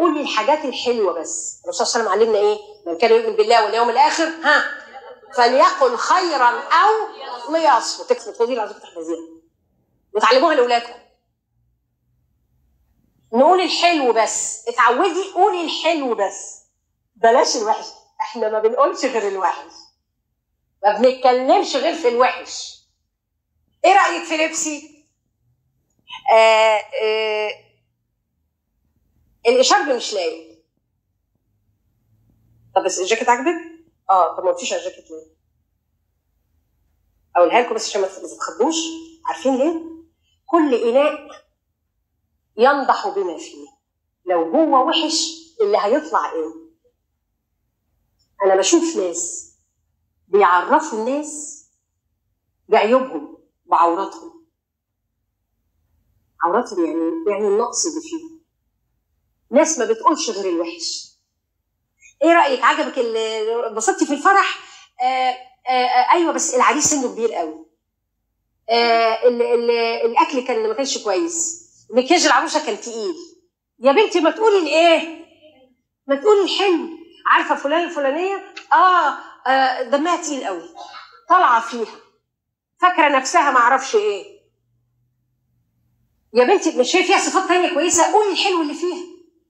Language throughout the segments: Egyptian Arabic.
قول لي الحاجات الحلوه بس الرسول صلى الله عليه وسلم علمنا ايه من كان يؤمن بالله واليوم الاخر ها فليقل خيرا او ليصمت تكفي خدي العظيم تحفظيها وتعلموها لاولادكم نقول الحلو بس اتعودي قولي الحلو بس بلاش الوحش احنا ما بنقولش غير الوحش ما بنتكلمش غير في الوحش ايه رايك في لبسي آه آه الاشارب مش لايق طب بس الجاكيت عاجبك اه طب ما قلتيش على الجاكيت ليه اقولها لكم بس عشان ما تتخضوش عارفين ليه كل اناء ينضح بما فيه لو هو وحش اللي هيطلع ايه انا بشوف ناس بيعرفوا الناس بعيوبهم بعوراتهم عوراتهم يعني يعني النقص اللي فيهم ناس ما بتقولش غير الوحش ايه رايك عجبك ال- انبسطتي في الفرح آه آه آه ايوه بس العريس سنه كبير قوي آه ال ال الاكل كان ما كانش كويس مكياج العروسه كان تقيل يا بنتي ما تقولي الايه ما تقولي الحلو عارفه فلان الفلانيه اه, آه دمها تقيل قوي طالعه فيها فاكره نفسها ما اعرفش ايه يا بنتي مش هي فيها صفات تانية كويسه قولي الحلو اللي فيها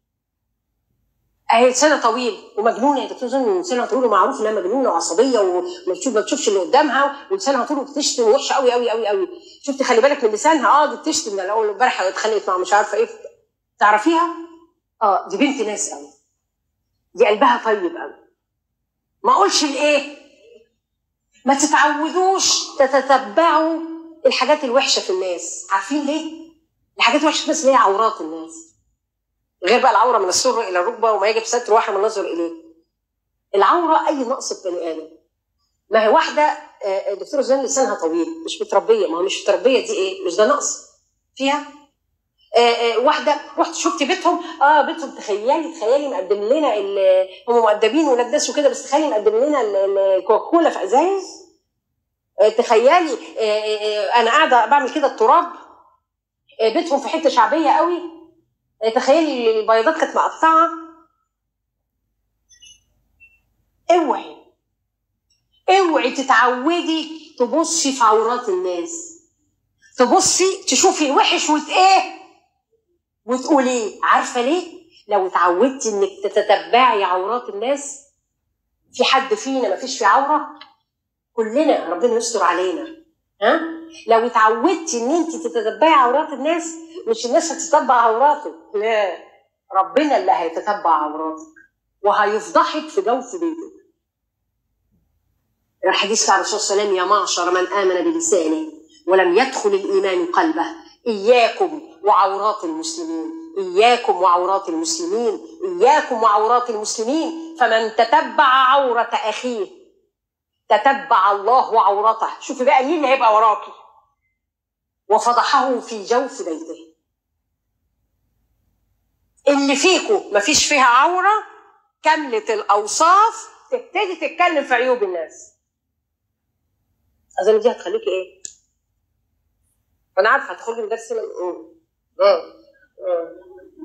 اهي لسانها طويل ومجنونه يا دكتور زين لسانها طويل ومعروف انها مجنونه وعصبيه وما تشوف ما تشوفش اللي قدامها ولسانها طويل وبتشتم وحشه قوي قوي قوي قوي شفتي خلي بالك من لسانها اه دي بتشتم ده الاول امبارح اتخانقت مع مش عارفه ايه تعرفيها؟ اه دي بنت ناس قوي دي قلبها طيب قوي ما اقولش الايه؟ ما تتعودوش تتتبعوا الحاجات الوحشه في الناس عارفين ليه؟ الحاجات الوحشه في الناس اللي هي عورات الناس غير بقى العوره من السره الى الركبه وما يجب ستر واحد من النظر اليه العوره اي نقص في بني ادم ما هي واحده آه، الدكتوره زين لسانها طويل مش متربيه ما هو مش متربيه دي ايه مش ده نقص فيها آه، آه، واحده رحت شفت بيتهم اه بيتهم تخيلي تخيلي مقدم لنا ال- هم مؤدبين ولاد ناس وكده بس تخيلي مقدم لنا ال- ال- الكوكاكولا في ازايز آه، تخيلي آه، آه، آه، انا قاعده بعمل كده التراب آه، بيتهم في حته شعبيه قوي آه، تخيلي البيضات كانت مقطعه اوعي اوعي تتعودي تبصي في عورات الناس تبصي تشوفي الوحش وت ايه وتقولي عارفه ليه لو اتعودتي انك تتتبعي عورات الناس في حد فينا ما فيش في عوره كلنا ربنا يستر علينا ها لو اتعودتي ان انت تتتبعي عورات الناس مش الناس هتتتبع عوراتك لا ربنا اللي هيتتبع عوراتك وهيفضحك في جوف بيتك الحديث عن الرسول صلى الله عليه وسلم يا معشر من امن بلسانه ولم يدخل الايمان قلبه اياكم وعورات المسلمين اياكم وعورات المسلمين اياكم وعورات المسلمين فمن تتبع عوره اخيه تتبع الله عورته شوفي بقى مين اللي هيبقى وراكي وفضحه في جوف بيته اللي فيكم مفيش فيها عوره كامله الاوصاف تبتدي تتكلم في عيوب الناس اظن دي هتخليكي ايه انا عارفه هتخرجي من درس من أمم. أمم. أمم.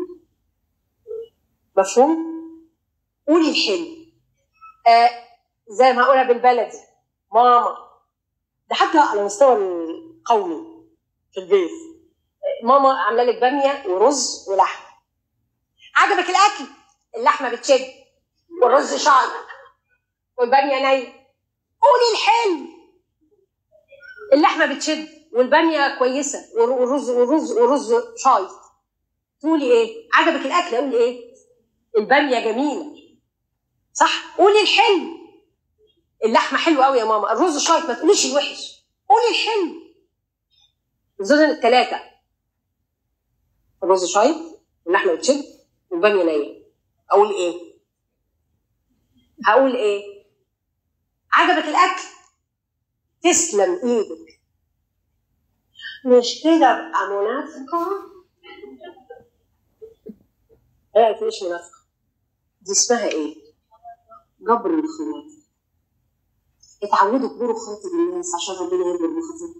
مفهوم قولي الحلو آه زي ما هقولها بالبلدي ماما ده حتى على مستوى القومي في البيت آه، ماما عامله لك باميه ورز ولحمه عجبك الاكل اللحمه بتشد والرز شعر والباميه ني قولي الحلو اللحمه بتشد والباميه كويسه والرز والرز والرز شايط تقولي ايه عجبك الاكل اقول ايه الباميه جميله صح قولي الحلو اللحمه حلوه قوي يا ماما الرز شايط ما تقوليش الوحش قولي الحلو الزوجين الثلاثه الرز شايط واللحمه بتشد والباميه نيه اقول ايه هقول ايه عجبك الاكل تسلم ايدك مش كده ابقى منافقه لا انت مش منافقه دي اسمها ايه جبر الخواطر اتعودوا تجبروا خاطر الناس عشان ربنا يجبر بخاطرهم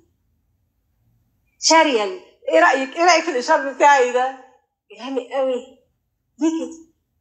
شاريا ايه رايك ايه رايك في الاشاره بتاعي ده الهامي قوي ليه كده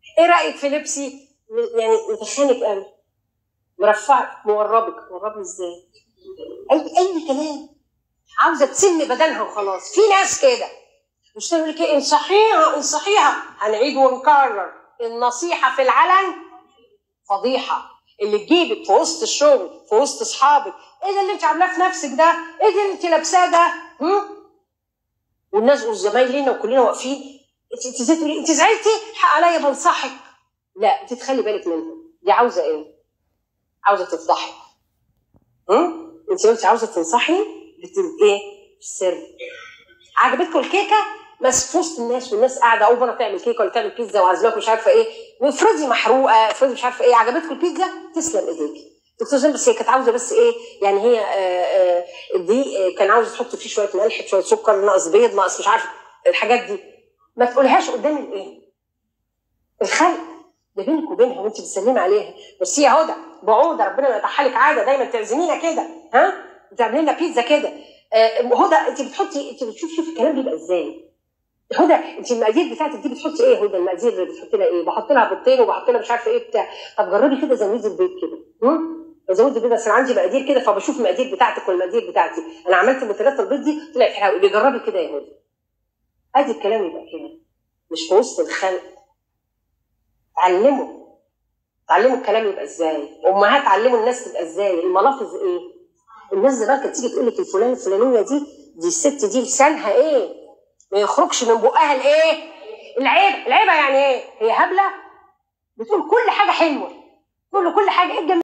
ايه رايك في لبسي يعني متخانق قوي مرفعك موربك موربني ازاي اي اي كلام عاوزه تسم بدنها وخلاص في ناس كده مش تقول لك ايه انصحيها انصحيها هنعيد ونكرر النصيحه في العلن فضيحه اللي تجيبك في وسط الشغل في وسط اصحابك ايه ده اللي انت عاملاه في نفسك ده ايه ده اللي انت لابساه ده هم؟ والناس والزمايلنا وكلنا واقفين انت انت ازاي تقولي انت زعلتي حق عليا بنصحك لا انت تخلي بالك منها دي عاوزه ايه عاوزه تفضحك هم؟ انت وانت عاوزه تنصحي بت ايه في السر عجبتكم الكيكه بس في وسط الناس والناس قاعده اول مره تعمل كيكه ولا تعمل بيتزا وعازماك مش عارفه ايه وافرضي محروقه افرضي مش عارفه ايه عجبتكم البيتزا تسلم ايديكي دكتور زين بس هي كانت عاوزه بس ايه يعني هي آه، آه، دي آه، كان عاوز تحط فيه شويه ملح شويه سكر ناقص بيض ناقص مش عارف الحاجات دي ما تقولهاش قدام الايه الخلق ده بينك وبينها وانت بتسلمي عليها بس هي هدى بعوده ربنا ما يقطعها لك عاده دايما تعزمينا كده ها بتعملي لنا بيتزا كده آه، هدى انت بتحطي انت بتشوفي شوفي الكلام بيبقى ازاي هدى انت المقادير بتاعتك دي بتحطي ايه هدى المقادير اللي بتحطي لها ايه بحط لها بيضتين وبحط لها مش عارفه ايه بتاع طب جربي كده زودي البيض كده هم؟ زودي البيض بس انا عندي مقادير كده فبشوف المقادير بتاعتك والمقادير بتاعتي انا عملت مثلث البيض دي طلعت حلوه يبقى جربي كده يا هدى ادي الكلام يبقى كده مش في وسط الخلق علموا تعلموا الكلام يبقى ازاي امهات علموا الناس تبقى ازاي الملافظ ايه الناس زمان كانت تيجي تقول لك الفلان الفلانيه دي دي الست دي لسانها ايه ما يخرجش من بقها الايه العيب العيبه يعني ايه هي هبله بتقول كل حاجه حلوه تقول له كل حاجه ايه الجميل